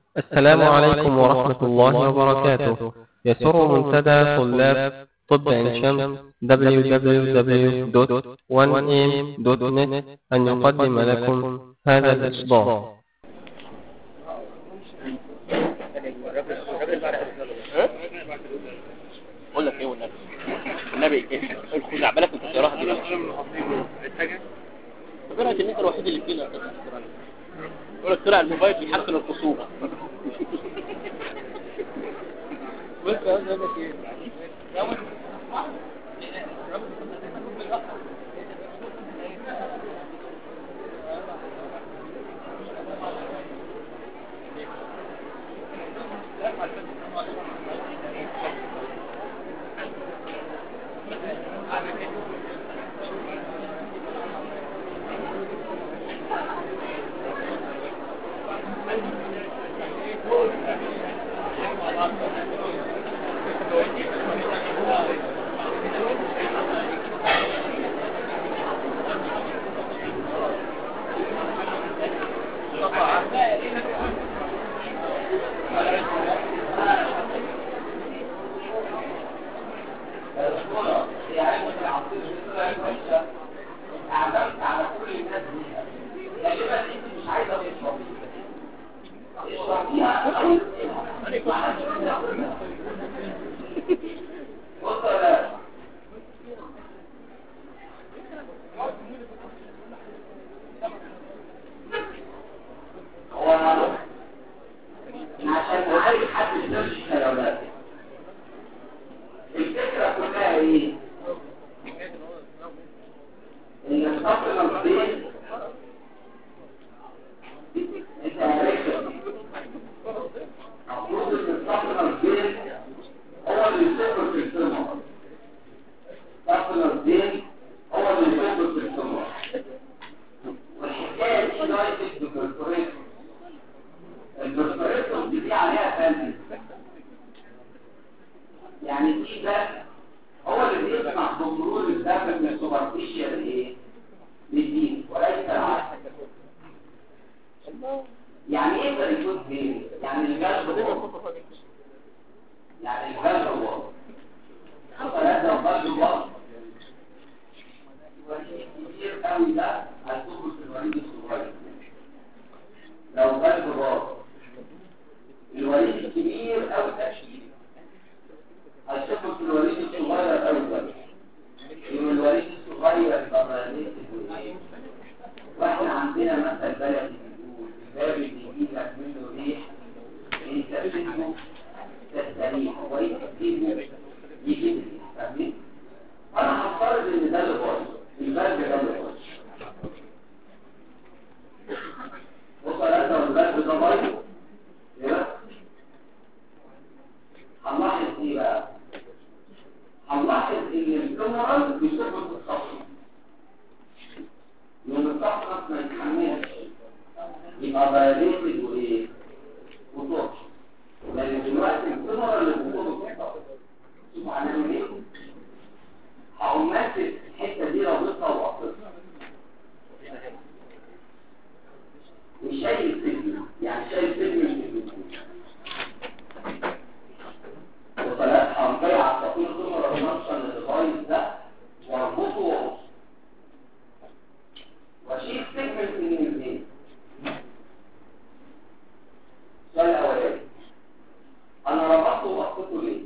السلام عليكم ورحمة الله وبركاته يسر منتدى طلاب طب عين شمس www.1am.net أن يقدم لكم هذا الإصدار بقول لك ايه والنبي النبي ايه الخزعبلات انت بتقراها دي ليه؟ طلعت ان انت الوحيد اللي فينا يا أستاذ أسرار. يقول لك طلع الموبايل بيحسن الخصوبه بس عايز اقول لك ايه عشان نعالج حد يدرس الحيوانات الفكرة كلها ايه؟ ان السبلمنت دي انت عرفت المفروض ان السبلمنت دي هو اللي يسيبه في السمر السبلمنت دي هو اللي يسيبه في السمر والحكاية دي دايتك بكالكوليتر البرسبريتوم دي عليها فانتز يعني دي ده هو اللي بيسمع بمرور الدم من السوبرفيشال ايه للدين وليس العكس يعني ايه بريكوت فين يعني الجلد واضح يعني الجلد واضح ثلاثة وقلب واضح الوريد الكبير قوي ده هيكون في الوريد الصغير لو قلب واضح الوريد الكبير او تأشير هيشوفوا في الوريد الصغير او الوريد يبقى الوريد الصغير يبقى ضريت ايه واحنا عندنا مثل بلدي بيقول الباب اللي يجيب لك منه ريح انت بتجيبه تستريح وريد تجيبه يجيب ريح فاهمين؟ انا هفترض ان ده اللي بايظ الباب ده اللي بايظ بص يا لازم الباب ده بايظ كده هنلاحظ ايه بقى هنلاحظ ان الفيمورال بيصب في الصفر لان الصفر ما يتحملش يبقى دايليتد وايه وطرش لان دلوقتي الفيمورال اللي بيصب في الصفر شوفوا هنعمل ايه هقوم ماسك الحته دي رابطها وقصتها وشايل سجن يعني شايل سجن من الجسم وثلاث حرفية على التقوير ثم رمضان للغاية ده واربطه واربطه واشيل سيجمنت من الاثنين السؤال الاولاني انا ربطته وقفته ليه؟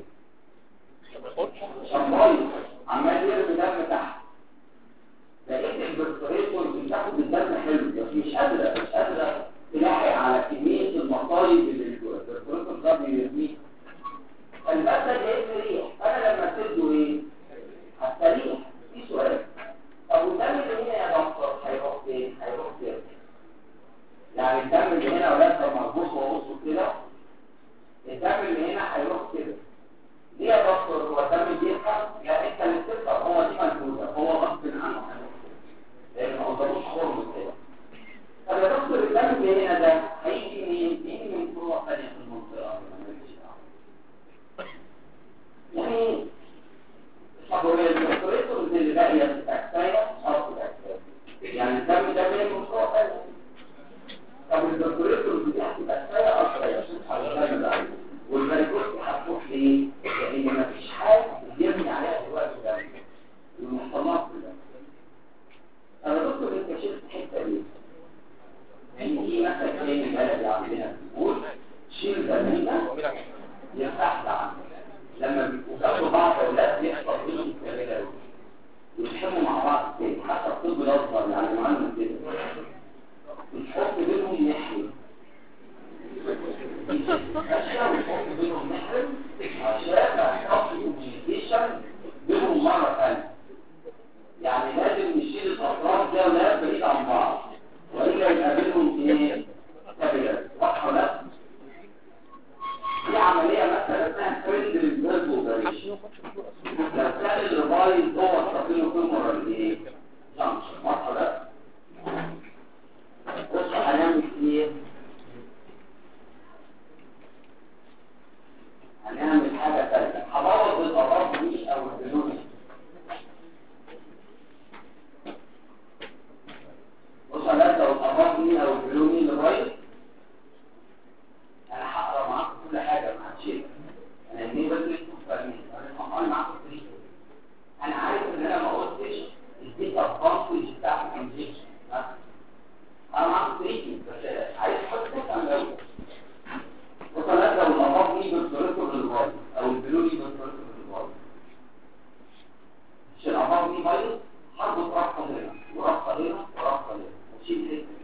عشان بايظ عمال يرمي دم تحت لقيت البرسوريتور بتاخد الدم حلو بس مش قادره مش قادره تلاحق على كميه المصايب اللي البرسوريتور ده بيرميها البدل جايب ريح انا لما اسده ايه هستريح في سؤال طب والدم اللي هنا يا دكتور هيروح فين هيروح فين يعني الدم اللي هنا ولاد لو مربوط وابصه كده الدم اللي هنا هيروح كده ليه يا دكتور هو الدم بيفهم لا انت اللي بتفهم هو دي مجهوده هو غصب عنه هيروح كده لان ما قدروش خرم كده طب يا دكتور الدم اللي هنا ده هيجي منين؟ يجي من فروع ثانيه في المنطقه ماليش دعوه يعني الحضورية الدكتوريتور اللي باقية في التكساية أو في التكساية يعني الدم ده بين المشروع طب الدكتوريتور دي هتبقى كفاية أكتر هنا بيقول شيل ده منك يفتح ده عنك لما بيبقوا جنب بعض اولاد بيحصل بينهم كده يلحموا مع بعض تاني حتى الطب الاصغر يعني معلم كده بتحط بينهم نحل اشياء بتحط بينهم نحل عشان تحط كوميونيكيشن بينهم مره ثانيه يعني لازم نشيل الاطراف دي ولا بعيد عن بعض والا يبقى بينهم ايه كابيلات واضحه ولا دي عمليه مثلا اسمها فريند ريزيرف اوبريشن لو كان الريفايز هو الصفين وكل الايه جانكشن واضحه ولا بص هنعمل ايه هنعمل حاجه ثالثه هبوظ الاطراف دي او البلوني بص على لو الأمراض دي أو البلوني اللي بايظ أنا هقرا معاكم كل حاجة ما هتشيل أنا إني بس انتوا فاهمين أنا هقرا معاكم التريك أنا عارف إن أنا ما قلتش الديت أدفانتج بتاع الانجكشن أنا معاكم التريك بس عايز أحط تفهم الأول بص على لو الأمراض دي بالطريقة اللي بايظ أو البلوني بالطريقة اللي بايظ مش الأمراض دي بايظ حرب رابطة هنا ورابطة هنا ورابطة هنا وشيل حته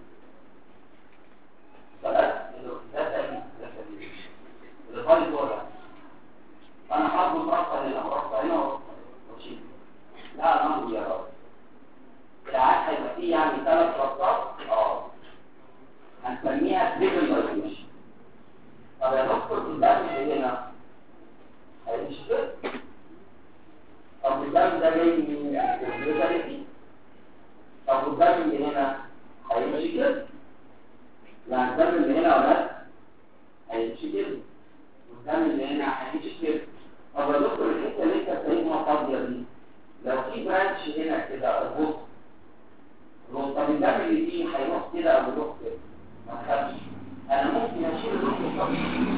خلاص ده تاني ده تاني الفايل دول انا حاطط رابطه هنا ورابطه هنا ورابطة هنا وشيل لا انا ما يا رب العاد هيبقى فيه يعني ثلاث رابطات اه هنسميها ديبل لايزيشن طب يا دكتور الدم اللي هنا هيمشي كده طب الدم ده جاي من الجلوكاليتي طب والدم اللي هنا هيمشي كده يعني الدم اللي هنا ولا هيمشي كده والدم اللي هنا هيمشي كده طب يا دكتور الحته اللي انت سايبها فاضيه دي لو في برانش هنا كده اربط طب الدم اللي فيه هيروح كده او يروح كده ما تخافش انا ممكن اشيل الركن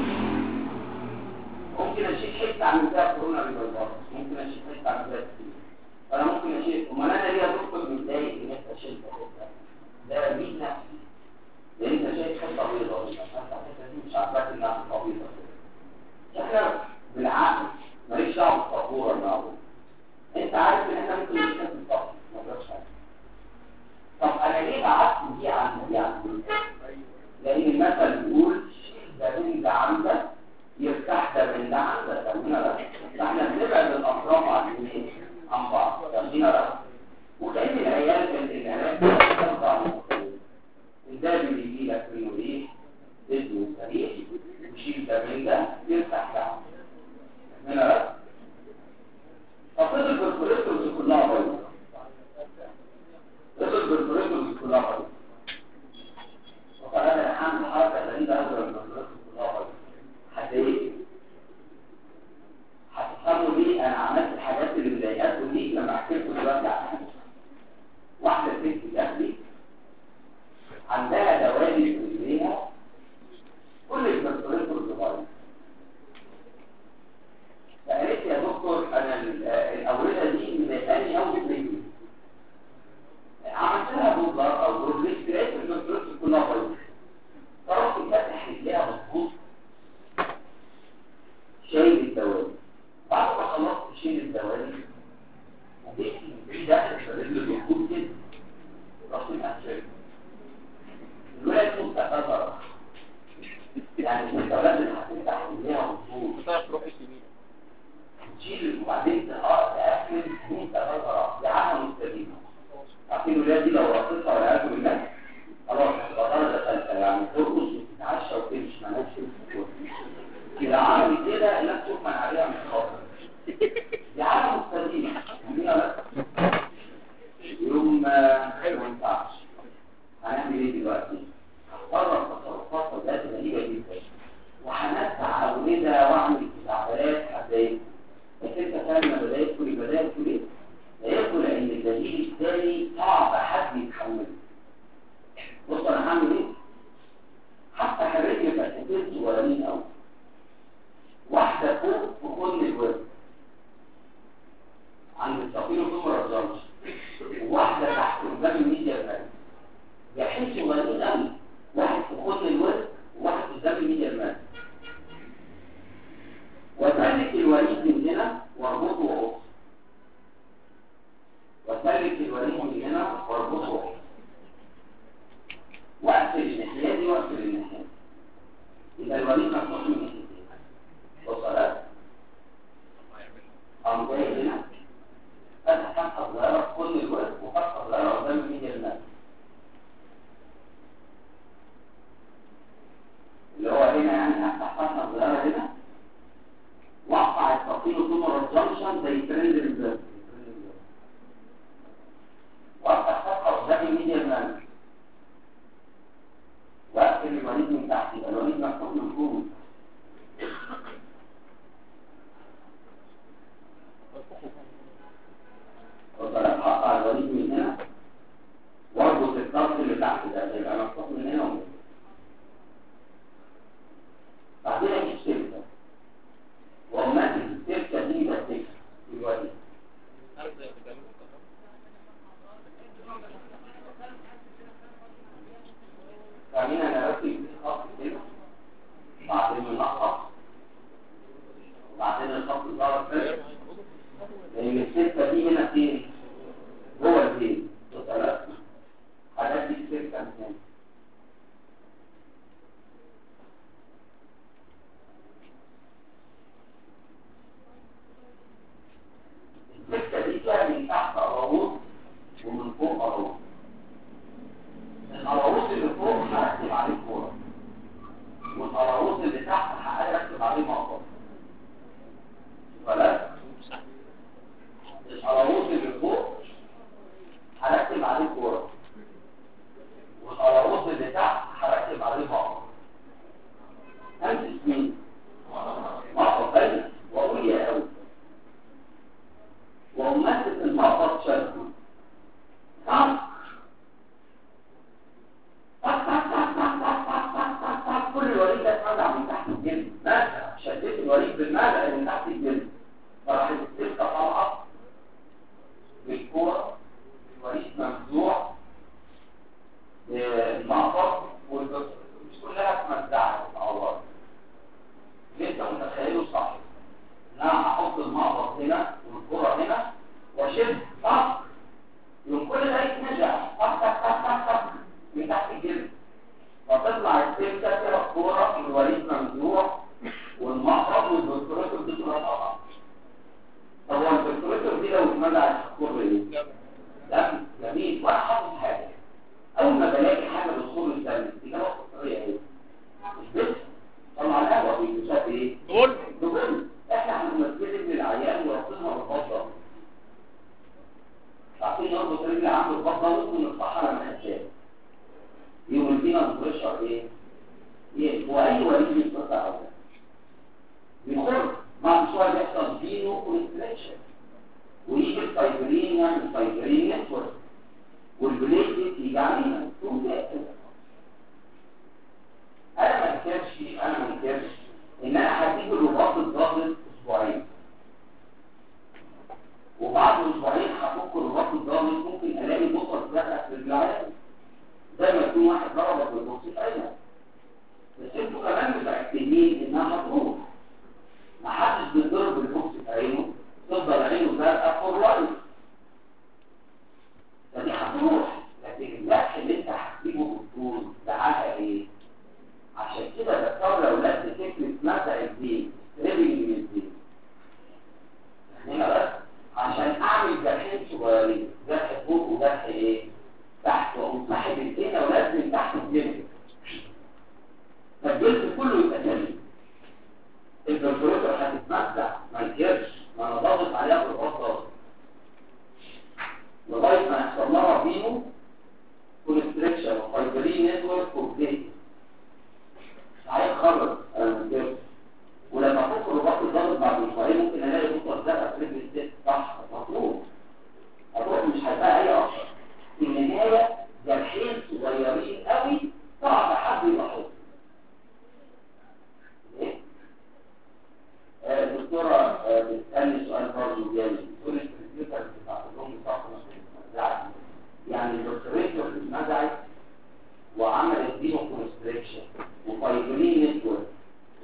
ممكن اشيل حته عن ده كورونا بالبيضاء ممكن اشيل حته عن ده فانا ممكن اشيل امال انا ليه دكتور متضايق ان انت شلت حته ده بيد نفسي لان انت شايف حته بيضاء انت الحته دي مش عاجباك انها تبقى بيضاء كده احنا بالعقل ماليش دعوه بالصبوره المعروف انت عارف ان احنا ممكن نشتغل في الصف ما تقدرش حاجه طب انا ليه بعت دي عن دي عن دي لان المثل بيقول شيل ده من ده عندك يفتح ده من ده عندك فاهمين ولا فاحنا بنبعد الاطراف عن ايه عن بعض فاهمين ولا وكأن العيال الانهارات بترضع الدم اللي يجي لك منه ايه اسمه سريع وشيل ده من ده يفتح ده فاهمين ولا فقد البركوليتورز كلها بايظه قد البركوليتورز كلها بايظه وقال انا هعمل حركه غريبه قوي البركوليتورز كلها بايظه هتضايق هتفهموا ليه انا عملت الحاجات اللي مضايقاكم دي لما احكي لكم دلوقتي عنها واحده ست جات عندها دوالي في رجليها كل البركوليتورز بايظه فقالت يا دكتور انا الاورده دي مضايقاني قوي في رجلي عملت لها بوزر او بروبليك لقيت البركوليتورز كلها بايظه فرحت فاتح رجليها مظبوط شايل الدوالي بعد ما خلصت شيل الدوالي وجيت في داخل الرجل الدكتور كده رحت مقفل الولاد مستقرة يعني الدولات اللي هتفتح رجليها مظبوط تعرف تروح اليمين تشيل وبعدين تقطع تقفل مستقرة دي عامة مستديمة عارفين الولاد دي لو رصيتها والعياذ بالله خلاص هتبقى درجة ثالثة يعني ترقص وتتعشى وتمشي مالهاش في إذا عمل كده الناس تؤمن عليها مش خاطر دي عالم مستديمة عندنا بس يوم ما ينفعش هنعمل ايه دلوقتي؟ هتصرف تصرفات ذات غريبة جدا وهنسعى أولادها وأعمل استعمالات هتضايقكم بس أنت فاهم أنا بضايقكم ليه بضايقكم ليه؟ بضايقكم لأن الدليل الثاني صعب حد يتحمله بص أنا هعمل إيه؟ حتى حبيبي فتاتين صغيرين أوي واحدة فوق في كل الوزن عند الصفير ثم الرجالش وواحدة تحت قدام الميديا الثانية بحيث صغيرين قوي واحد في كل الوزن وواحد في هنا واربطه واقص واسلك الوريد من هنا واربطه واقص واقفل الناحيه دي واقفل الناحيه دي يبقى الوريد مفتوح من ناحيتين وصلت قام جاي هنا فتح فتحه صغيره في كل الورد وفتحه صغيره قدام الميديا المال اللي هو هنا يعني افتح فتحه صغيره هنا واقطع التقطيع ثم الجنكشن زي ترند البلد وافتح فتحه قدام الميديا المال واقفل الوريد من تحت يبقى الوريد مفتوح من فوق وطلع قطع الوريد من هنا واربط الطرف اللي تحت ده يبقى مفتوح من هنا ومن هنا بعدين اجيب سلكه وامثل السلكه دي بسلكها في الوريد عارف زي ما بتعمل الكهرباء فاهمين انا راسي خط كده بعدين منقط وبعدين الخط ظهر كده لان السلكه دي هنا فين جوه الفين وصلت حاجات دي السلكه من هنا السلكه دي فيها من تحت قراروس ومن فوق قراروس القراروس اللي فوق هركب عليه كوره والقراروس اللي تحت هركب عليه مقطع خلاص القراروس اللي فوق هركب عليه كوره والقراروس اللي تحت هركب عليه مقطع امسك مين مقطع تاني واقول يا قوي ومسك المقطع شده صح كل الوريد ده اتنزع من تحت الجلد ماذا شديت الوريد بالماذا من تحت الجلد فراحت السلكه طالعه بالكوره الوريد ممزوع المقبض والبصر مش كلها اتمزعت اتعورت اللي انت متخيله صح ان انا هحط المقبض هنا والكوره هنا واشد صح يوم كل ده يتنزع طق طق طق طق طق من تحت الجلد فتطلع السلكه فيها الكوره الوريد ممزوع والمقبض والدكتورات والدكتورات طبعا طب هو الدكتورات دي لو اتمنعت الكوره ايه؟ دم جميل وانا حافظ حاجه اول ما بلاقي حاجه بتخر الدم الاجابه الطبيعيه ايه؟ البس طلع الهواء بيشاف ايه؟ دول دول احنا هنمثل ابن العيان وربطنا بالبطه عارفين نربط رجل عنده البطه ممكن نفتحها لما نحتاج يوم الدينا بريشر ايه؟ ايه واي وليد يتقطع على ده بيخر بعد شويه بيحصل فينو كونستريكشن ويجي الفايبرين يعمل فايبرين نتورك والبليتلت يجي علينا تقوم تقفل انا ما انكرش انا ما انكرش ان انا هسيب الرباط الضابط اسبوعين وبعد اسبوعين هفك الرباط الضابط ممكن الاقي بطل اتزرع في الجعان زي ما يكون واحد ضربك بالبوكس في عينك بس انتوا كمان متاكدين انها هتروح ما حدش بيضرب بالبوكس في عينه تفضل عينه زرقاء فور لايف فدي هتروح لكن الجرح اللي انت هتسيبه بالطول ده حاجه ايه؟ عشان كده بضطر اولاد فكره مزع الدين ستريبنج من الدين هنا بس عشان اعمل جرحين صغيرين جرح فوق وجرح ايه؟ تحت واقوم ساحب الدين اولاد من تحت الجلد فالجلد كله يبقى سليم البرفوريتور هتتمزع ما يجرش ما انا ضاغط عليها بالغلط ضاغط لغايه ما يحصل لها فينو كونستريكشن وفايبرين نتورك وبليت هيخرج الجلد ولما افك الرباط الضغط بعد اسبوعين ممكن الاقي نقطه زرقاء في رجل الست صح مطلوب هتروح مش هيبقى اي اثر في النهايه جرحين صغيرين قوي صعب حد يلاحظهم ليه؟ آه، الدكتورة آه، بتسألني سؤال برضه جامد بتقول الكمبيوتر بتاع الأم صح يعني الدكتوريتور اتمزعت وعملت ديمو كونستريكشن وفايبرين نتورك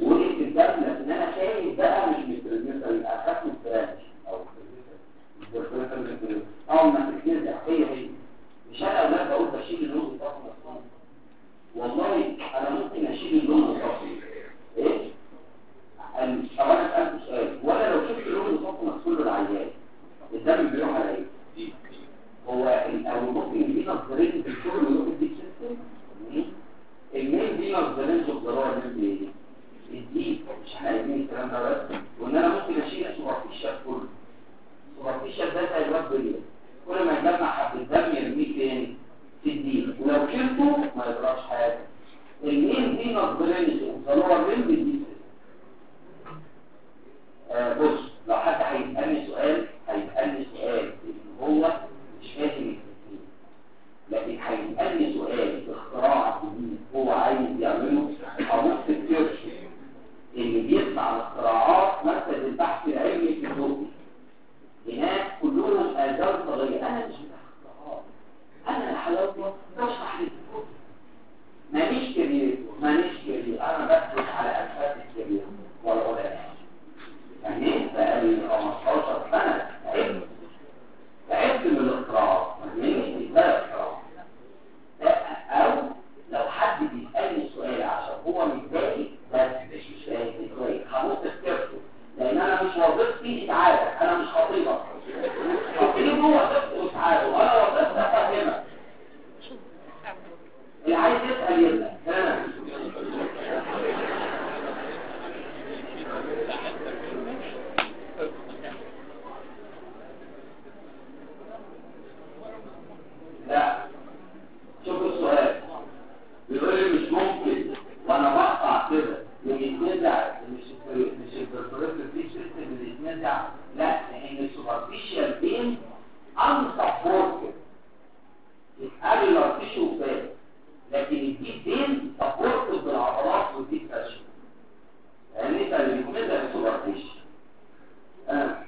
احنا عايزين الكلام ده بس وان انا ممكن اشيل السوبرفيشال كله السوبرفيشال ده زي الواد بليه كل ما يجمع حبه دم يرميه فين في الدين ولو شلته ما يجراش حاجه المين دي نظريه وصلوها بين بالدين آه بص لو حد هيسالني سؤال هيسالني سؤال ان هو مش فاهم التفكير لكن هيسالني سؤال اختراع جديد هو عايز يعمله هبص الكرش اللي بيصنع الاختراعات مركز البحث العلمي في توكيو هناك كلهم آثار طبيعية أنا مش بتاع اختراعات أنا الحلاوة بشرح للكتب ماليش كبير ماليش كبير أنا بدرس على أساس الكبير والعلماء يعني بقالي 15 سنة تعبت تعبت من الاختراعات فاهمني؟ ازاي اختراع أو لو حد بيسألني سؤال عشان هو متضايق بس مش مش فاهم ازاي هموت افتكرته لان انا مش وظيفتي اتعالج انا مش خطيبك خطيب هو وظيفته واتعالج وانا وظيفتي افهمك اللي عايز يسأل يسأل ها لا شوف السؤال بيقول لي مش ممكن وانا بقطع كده ويتنزع مش مش البرفوريتور في سيستم اللي يتنزع لا لان السوبرفيشال بين انسبورتد الالولار تيشو فات لكن الديب بين سبورتد بالعضلات والديب فاشن يعني انت اللي بيتنزع السوبرفيشال آه.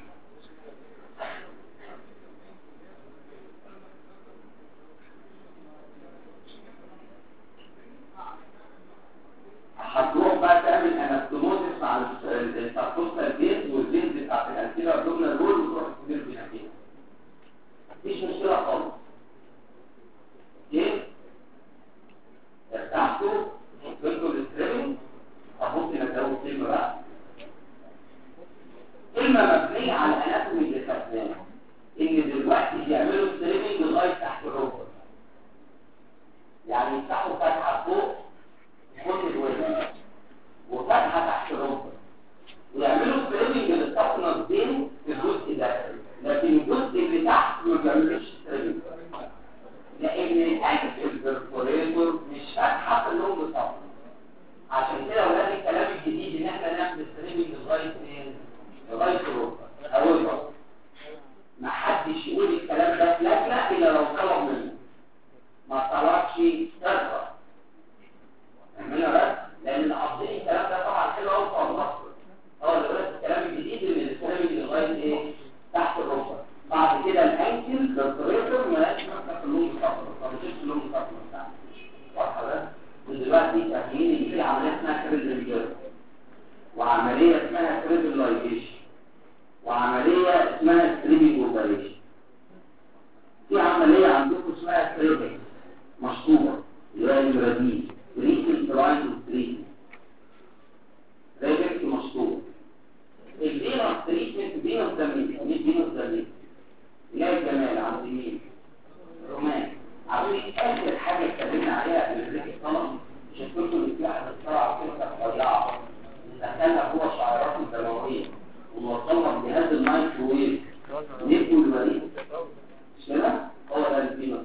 هتروح بقى تعمل انستوموزيس مع الساركوستا البيت والبيت بتاعت الانتيرا دومنا رول وتروح تدير بنفسها مفيش مشكله خالص اوكي ارتحتوا وصلتوا للستريمنج اهو نزود كلمه بقى كلمه مبنيه على الاناتومي اللي خدناها ان دلوقتي بيعملوا ستريمنج لغايه تحت الركبه يعني يفتحوا فتحه فوق كل الوزن وفتحة تحت الركبة ويعملوا ستريمنج للسفنة بين الجزء ده لكن الجزء اللي تحت ما بيعملوش ستريمنج لان الانكل برفوريتور مش فاتحة في اللون بالسفنة عشان كده ولاد الكلام الجديد ان احنا نعمل ستريمنج لغاية فين؟ لغاية الركبة او البطن ما حدش يقول الكلام ده لا لا الا لو طلب منه ما طلبش تقرا فاهمين بس لان حافظين الكلام ده طبعا حلو قوي في مصر اه دلوقتي الكلام الجديد اللي الكلام اللي لغايه ايه تحت الركبه بعد كده الانكل بالطريقه ما لقاش مثلا في اللون الصفر ما بيجيش اللون الصفر بتاعه واضحه بس ودلوقتي فاهمين ان في عمليه اسمها كريد ريجر وعمليه اسمها كريد لايجيشن وعمليه اسمها ستريمينج اوبريشن في عمليه عندكم اسمها ستريمينج مشطوبه اللي هي البرازيل ريسنت رايت تريتمنت ريجكت مشطوب الفينوس تريتمنت فينوس دمين مين فينوس دمين لا جمال عبد مين رومان عاوزين اخر حاجه اتكلمنا عليها في الريك الطلب مش قلت ان في واحد اخترع فكره رفيعه دخلها جوه الشعيرات الدمويه ووصلها بجهاز المايكروويف نبو الوريد مش كده هو ده الفينوس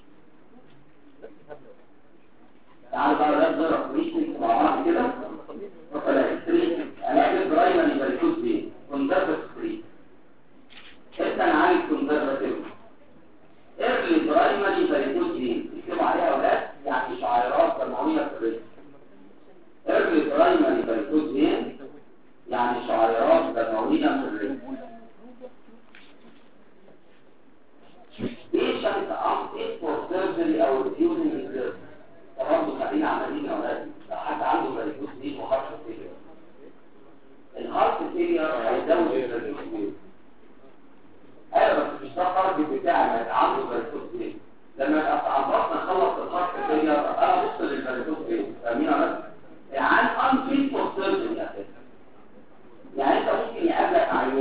تعالوا بقى ولاد ضرب ريشنك مع بعض كده مثلا ستريت هنعمل برايمري بالكوز دي كونزرفت ستريت انت انا عايز كونزرفتيف ايرلي برايمري بالكوز دي اكتبوا عليها اولاد يعني شعيرات دمويه في الرجل ايرلي برايمري بالكوز دي يعني شعيرات دمويه في الرجل patient unfit for surgery or refusing surgery برضه خلينا عمالين يا ولاد لو حد عنده فاليكوز دي وهارت فيلير الهارت فيلير هيزود الفاليكوز دي ايوه بس مش ده التارجت بتاعي ما يبقى عنده فاليكوز دي لما يبقى تعرفنا نخلص الهارت فيلير انا بص للفاليكوز دي فاهمين يا ولاد يعني انفيت فور سيرجري اساسا يعني انت ممكن يقابلك عيان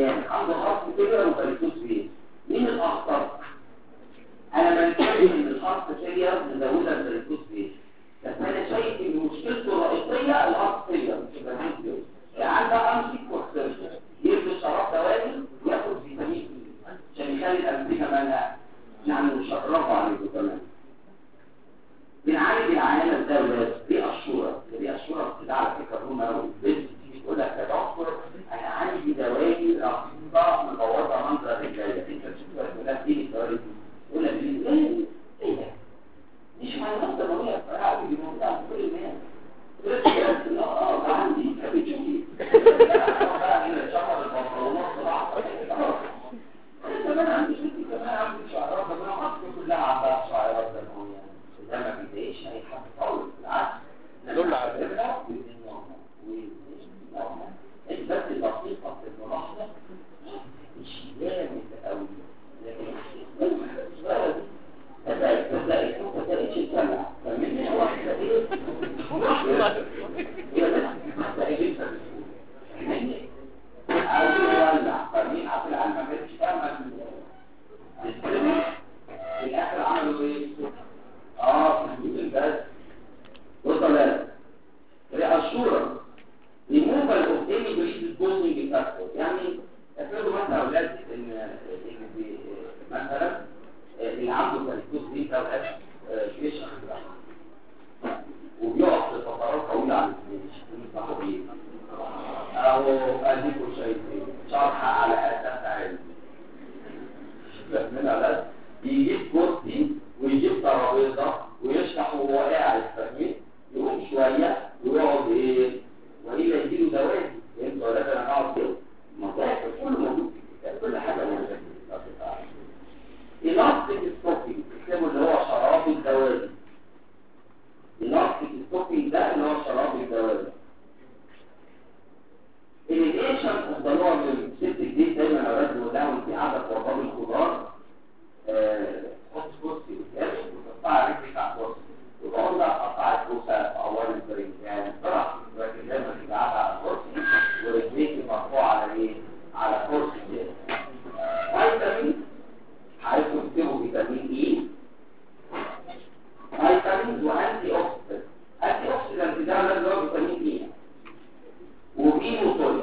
كوزنج فاكتور يعني افرضوا مثلا اولاد ان ان بي- مثلا اللي عنده فاليكوز دي اوقات بيشرح وبيقف لفترات طويله على الفيش بنصحه ايه؟ او اديكوا شايفين شرح على اساس علم من بس يجيب كرسي ويجيب ترابيزه ويشرح وهو قاعد فاهمين يقوم شويه ويقعد ايه والا يجيله دوائر انت ولا انا اقعد كده مصاحف كله موجود في الكتاب كل حاجه موجوده في الكتاب بتاعنا الاستيك ستوكينج الكتاب اللي هو شراب الدوائر الاستيك ستوكينج ده اللي هو شراب الدوائر الريليشن اوف ذا نوع من الست جديد دايما اولاد بنقولها في عدد وضاب الخضار آه، تحط كرسي قدامك وتقطع رجلك على الكرسي وتقعد بقى تقطع الكوسه في اول البريد يعني بسرعه لكن لازم تبقى قاعده على الكرسي ورجليك مرفوعه على ايه؟ على كرسي كده فيتامين عايزكم تكتبوا فيتامين اي فيتامين وانتي اوكسيدنت انتي اوكسيدنت ده اللي هو فيتامين اي وكيموتونيك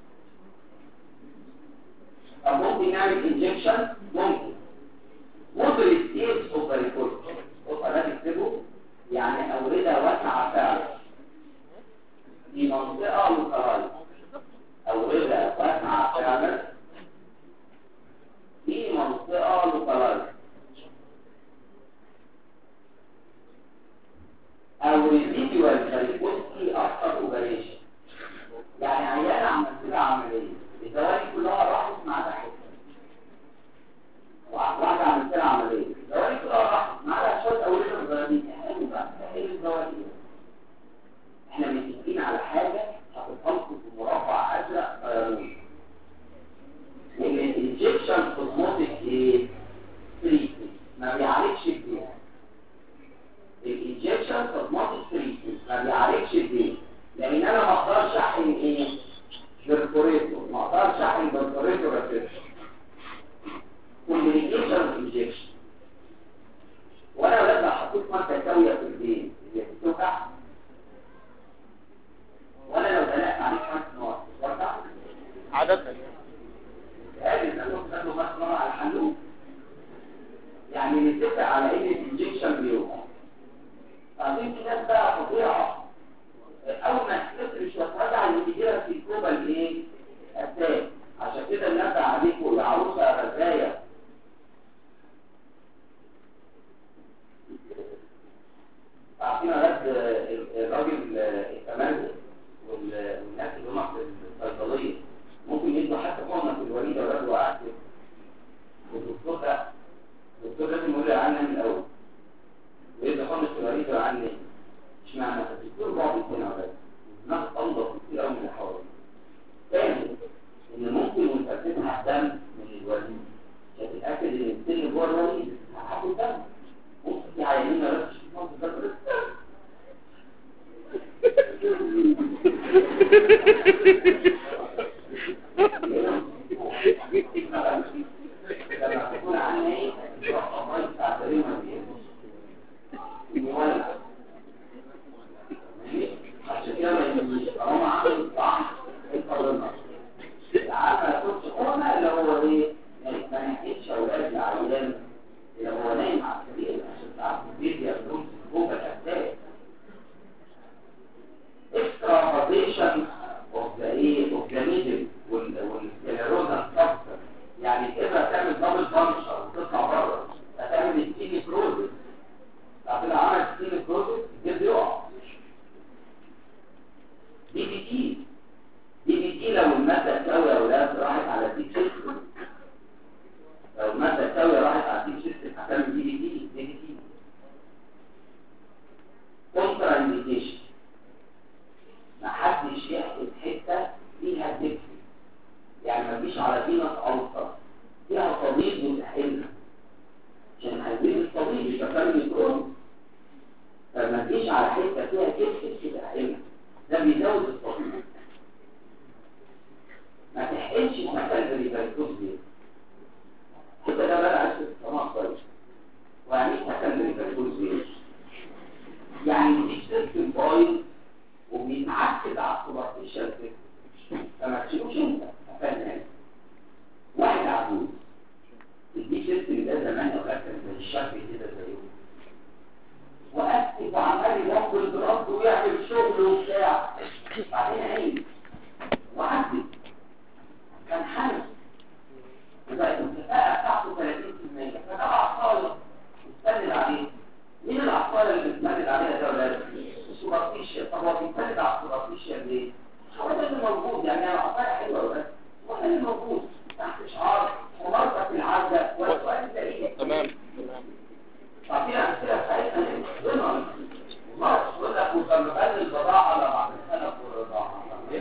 طب ممكن نعمل انجكشن ممكن مودريت ستيج اوف فاريكوز بص انا بكتبه يعني اوردة واسعة فعلا في منطقة لوكالايز اوردة واسعة فعلا في منطقة لوكالايز او ريزيديوال فاريكوزكي اكتر اوبريشن يعني عيان عملت لها عمليه الدوالي كلها راحت مع تحت واحده عملت لها عمليه الدوالي كلها راحت مع لها شويه اولاد صغيرين احنا بقى ايه الدوالي احنا متفقين على حاجه هتتحط في مربع ازرق طيران ان الانجكشن كوزموتيك ايه تريتمنت ما بيعالجش الدين الانجكشن كوزموتيك تريتمنت ما بيعالجش الدين لان انا ما اقدرش احقن ايه برفوريتور ما اقدرش احقن برفوريتور ريسبشن كوميونيكيشن انجكشن وانا ولاد حطيت ماده ساويه في البين اللي بتوقع وانا لو دلقت عليك خمس نقط توقع عادة قال ان انا خدوا خمس نقط على الحلول يعني نتفق على ان الانجكشن بيوقع بعدين في ناس بقى فظيعه اول ما تفرش وترجع اللي بيجيلك في الكوبا الايه التاني عشان كده النبع عليكم يا عروسه رزايه عارفين اولاد الراجل التمرد والناس اللي هم في الصيدليه ممكن يدوا حتى حقنه في الوريد اولاد وقعت والدكتور ده الدكتور لازم يقول لي عنها من الاول ويدوا حقنه في الوريد وعني اشمعنى الدكتور بعض السنة ولا دماغ تنضف كتير قوي من اللي حواليك تاني ان ممكن وانت بتسحب دم من الوريد عشان تتاكد ان السن جوه الوريد هتاخد دم ممكن في عيانين ما بس مش ممكن بس لما تكون عيان تروح الله تعتبرين ما بيهمش يولع عشان كده ما يجيش طالما عامل صح القرارات العالم ما ياخدش حقنه اللي هو ايه ما يحكيش اولاد العيان اللي هو نايم على السرير عشان تعرف الفيديو يقول فوق الاساس extravasation of the ايه of the middle والسكليروزا structure يعني كده تعمل دبل بانشر وتطلع بره هتعمل ستيني بروزس بعد كده عمل ستيني بروزس الجلد يقع دي بي تي فما تشيلوش انت فنان واحد عجوز الدي سيستم ده زمان لو كان زي الشاب كده زيه وأكتب وعمال ياكل برد ويعمل شغل وبتاع بعدين عين وعدي كان حنس وبقت الكفاءة بتاعته 30% فده عصاية يستند عليه مين العصاية اللي بيستند عليها ده ولا السوبرفيشيا طب هو بيستند على السوبرفيشيا ليه؟ هو ده اللي موجود يعني العصاية حلوة بس هو ده اللي موجود تحت شعار ومرة في العزة والسؤال التاريخي تمام تمام ففي أمثلة بتاعتنا ضمن الله يقول لك وكان مبني البضاعة على بعض السلف والرضاعة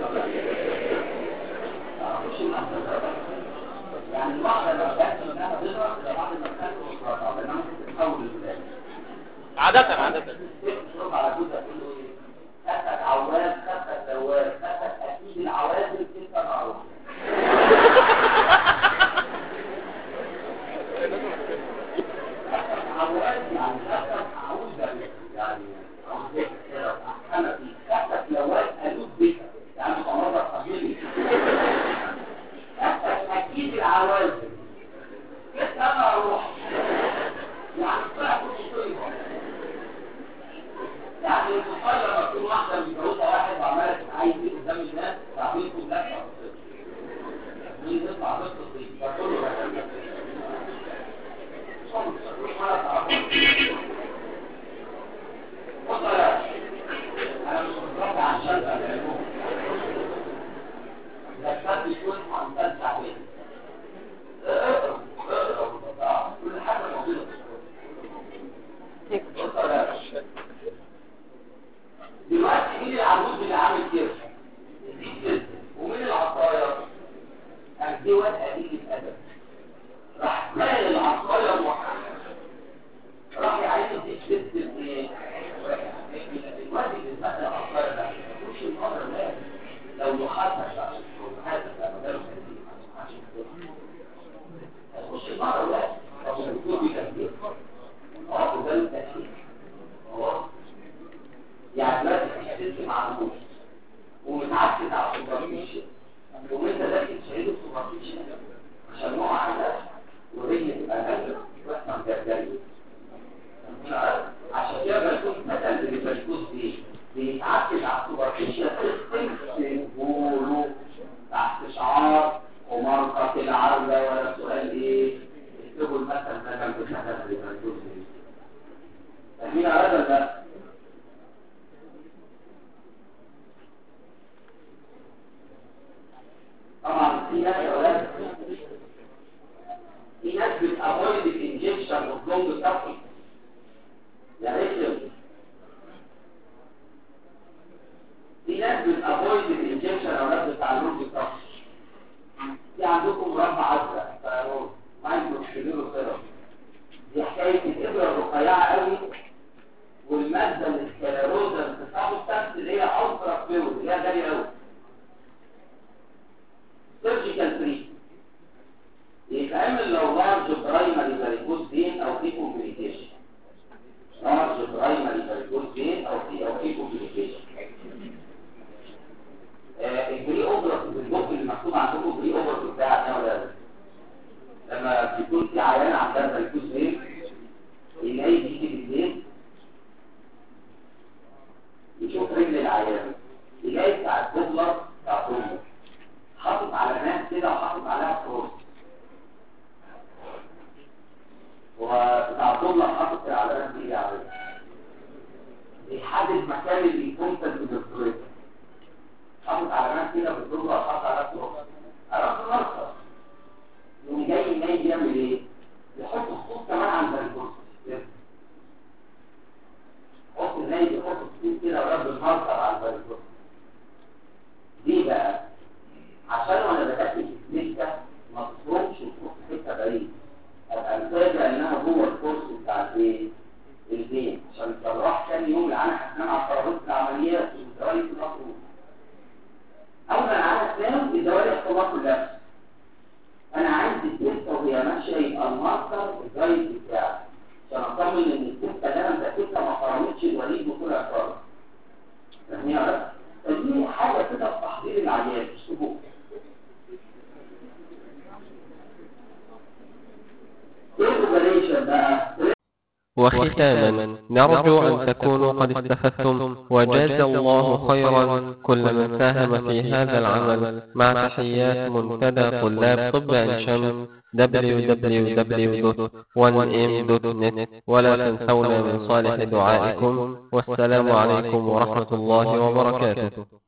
مش المحدثة يعني الواحدة لو كانت منها ضمن إلى بعض المسائل والرضاعة لأنها ممكن تتحول للولاد عادة عادة تشرب على جوزها تقول له إيه؟ خدتك عواز خدتك زواج خدتك أكيد العوازل تبقى معروفة عواد يعني خدتك عوزة يعني عوزة كده حنفي خدتك لواد ألوف بك يعني متمرد طبيعي خدتك أكيد العوازل جيت أنا أروح يعني طلعت مصيبة يعني المصيبة لما تكون واحدة متجوزة واحد وعمالة تتعين فيه قدام الناس وعاملين كل ده مين يطلع بس الطيب فكله بقى أنا مش متربع عن شرطة لأنه إذا كان يكون عن تعبين كل حاجة موجودة دلوقتي مين العمود اللي عامل كده؟ دي كده ومين العصاية؟ كان دي واد قليل الأدب راح مال العصاية موحد راح يعين دي كده ايه؟ الواد اللي مال العصاية ده مش المرة ده لو يحاسب بقى يحاسب بقى مداره مش المرة ده طب الدكتور بيكفيه اه وده التأكيد اه يعني دلوقتي الحديث معمول ومتعكس على السوبرفيشن وانت داخل تشيله السوبرفيشن عشان نوع عندك ورجل تبقى نازله واحنا مجرجرين عشان كده بيكون مثلا اللي بيكون دي بيتعكس على السوبرفيشن سيستم بيقولوا تحت شعار وماركة العرضة ولا سؤال ايه اكتبوا المثل ده جنب المثل اللي بيكون دي فاهمين هذا ده طبعا في ناس يا ولاد في ناس بتافويد الانجكشن اوف لونج تافي يا ريت في ناس بتافويد الانجكشن يا ولاد بتاع اللونج تافي في عندكم مربع ازرق فاهمون مايكرو شيلورو سيرم دي حكايه الابره الرفيعه قوي والماده السكليروزا التسابستانس اللي هي الترا فلويد اللي هي غاليه قوي سيرجيكال فري يتعمل لو لارج برايمري فاريكوز فين او في كومبليكيشن لارج برايمري فاريكوز فين او في او في كومبليكيشن البري اوبرا في البوك اللي مكتوب عندكم بري اوبرا بتاع ده ولا لما بيكون في عيان عندها فاريكوز فين يلاقي بيجي بالليل يشوف رجل العيان يلاقي بتاع الدبلر بتاع الدبلر حاطط علامات كده وحاطط عليها كروس وبتاع الدولة حاطط العلامات دي عليها بيحدد مكان الانكونتنت بالكروس حاطط علامات كده بالدولة وحاطط عليها كروس علامات النصر يقوم جاي الناي يعمل ايه؟ يحط خطوط كمان عند الكروس يحط الناي يحط خطوط كده ورب المنظر على الكروس ليه بقى؟ عشان وانا بدات لسه ما تصرفش وتروح في حته بعيد ابقى متابع انها جوه الكورس بتاع الايه؟ البيت عشان الجراح ثاني يوم العيان هتنام على ترابيزه العمليات والدوالي في مصر اول ما العيان تنام الدوالي يحصلها كلها انا عايز التسته وهي ماشيه يبقى الماركر الجايد بتاعي عشان اطمن ان التسته اللي انا مذاكرها ما خرجتش الوليد وطلع بره فاهمين يا رب؟ فدي حاجه كده في تحضير العيان مش تبوك وختاما نرجو أن تكونوا قد استفدتم وجاز الله خيرا كل من ساهم في هذا العمل مع تحيات منتدى طلاب طب عين شمس www.1m.net ولا تنسونا من صالح دعائكم والسلام عليكم ورحمة الله وبركاته